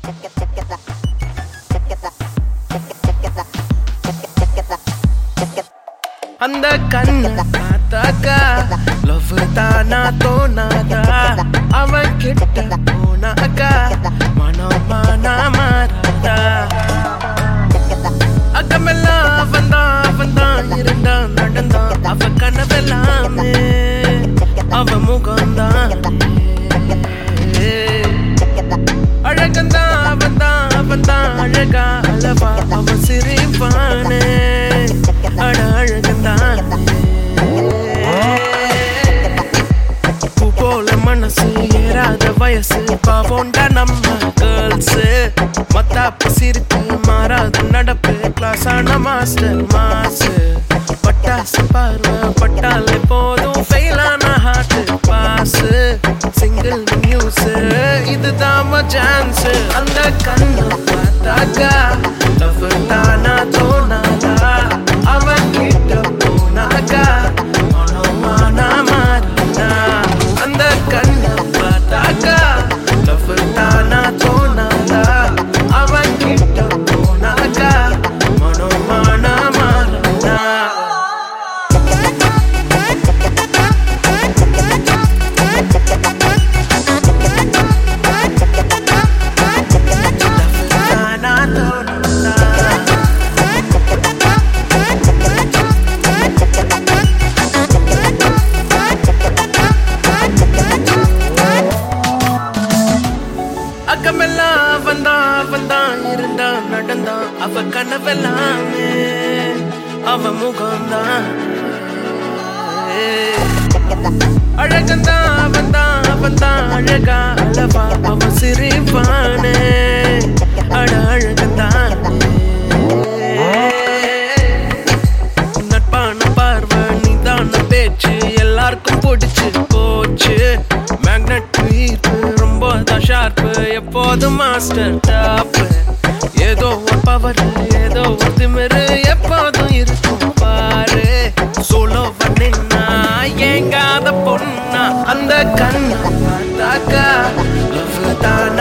அந்த கண்ணு பார்த்தாக்கா லவ் தானா தோணாதா அவன் கிட்ட போனாக்கா மனம் மானா மாறாதா அக்கமெல்லாம் அவன் தான் அவன் தான் இருந்தான் நடந்தான் அவ கனவெல்லாமே அவ முகம்தான் அழகந்தான் அவன் தான் அவன் தான் அழகா அளவா அவன் சிரிப்பானே அட அழகந்தான் பூ போல மனசு ஏறாத வயசு பாவோண்டா நம்ம கேர்ள்ஸ் மத்தாப்பு சிரிப்பு மாறாத நடப்பு கிளாஸ் ஆன மாஸ்டர் மாசு பட்டாசு பார்வை பட்டாலே போதும் ஃபெயிலான ஹார்ட் பாஸ் சிங்கிள் நியூஸ் இதுதான் சான்ஸ் அந்த கண்ணு பார்த்தாக்கா லவ் தானா தோணாதா அவன் கிட்ட போனாக்கா மனமானா மாறினா அந்த கண்ணு பார்த்தாக்கா லவ் தானா தோணாதா அவன் கிட்ட போனாக்கா மனமானா மாறினா தானா தோணாதா அக்கமெல்லாம் அவன்தான் அவன்தான் இருந்தான் நடந்தான் அவ கனவெல்லாமே அவ முகம்தான் அழகந்தான் அவன்தான் அவன்தான் அழகா அளவா அவன் சிரிப்பானே அட அழகந்தான் நட்பான பார்வை நிதான பேச்சு எல்லாருக்கும் பிடிச்சு போச்சு மேக்னெட் ஈர்ப்பு ரொம்ப தான் ஷார்ப்பு எப்போதும் மாஸ்டர் டாப் ஏதோ ஒரு பவர் ஏதோ ஒரு திமிரு எப்போதும் இருக்கும் பாரு சோலோ பண்ணினா ஏங்காத பொண்ணா அந்த கண்ணை பார்த்தாக்கா love தானா